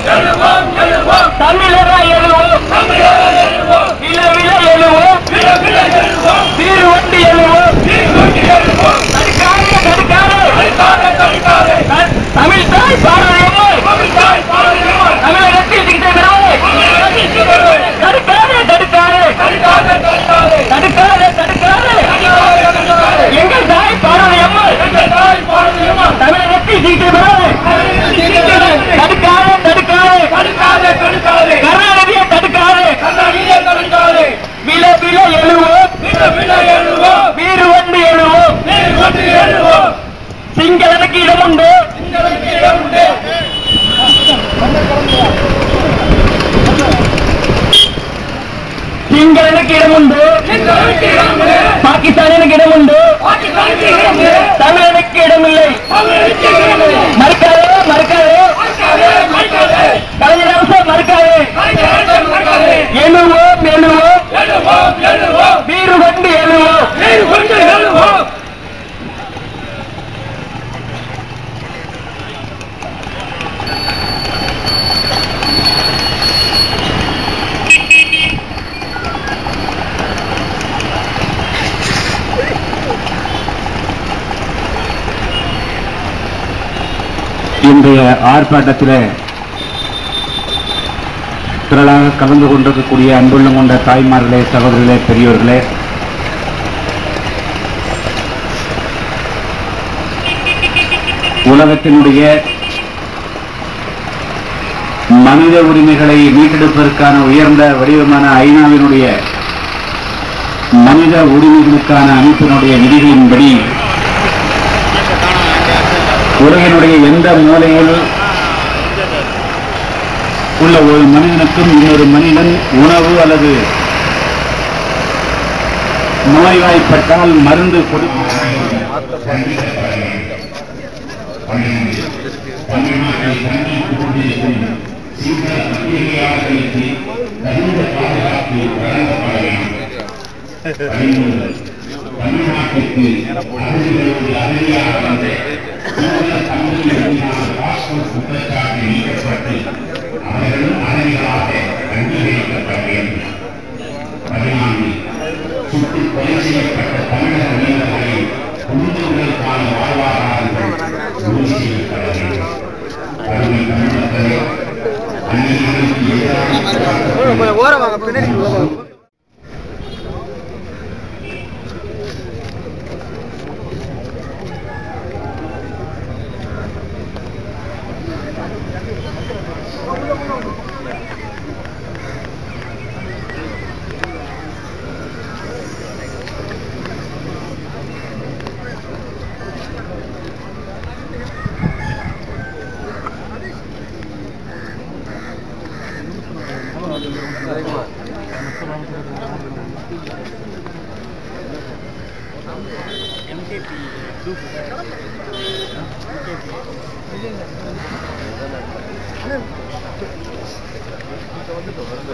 தமிழரா எழுவோம் வில வில எழுவோம் வீறு வண்டி எழுவோம் தடுக்காதே தடுக்காதே தமிழ் தாய் பாரதியம்மாள் தமிழகத்தில் திட்டை தடுக்காதே தடுக்காதே தடுக்காதே தடுக்காதே எங்கள் தாய் பாரதியம்மாள் தமிழகத்தில் திட்டை தடுக்காதே தடுக்காதே கருணாநிதியை தடுக்காதே வில வில எழுவோம் வீறு வண்டி எழுவோம் சிங்களனுக்கு இடமுண்டு சிங்களனுக்கு இடமுண்டு பாகிஸ்தானுக்கு இடமுண்டு தமிழனுக்கு இடமில்லை மறுக்காதே மறுக்காதே கலைஞர் அரசு மறுக்காதே எழுவோம் எழுவோம் வீறு வண்டி எழுவோம் இன்றைய ஆர்ப்பாட்டத்திலே திரளாக கலந்து கொண்டிருக்கக்கூடிய அன்புள்ளம் கொண்ட தாய்மார்களே சகோதரர்களே பெரியோர்களே உலகத்தினுடைய மனித உரிமைகளை மீட்டெடுப்பதற்கான உயர்ந்த வடிவமான ஐநாவினுடைய மனித உரிமைகளுக்கான அமைப்பினுடைய விதிகளின்படி உலகினுடைய எந்த மூலையில் உள்ள ஒரு மனிதனுக்கும் இன்னொரு மனிதன் உணவு அல்லது நோய்வாய்ப்பட்டால் மருந்து ஓரமாக பின்னாடி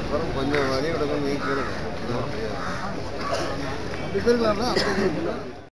கொஞ்சம் வழி விட நீ கேளுங்க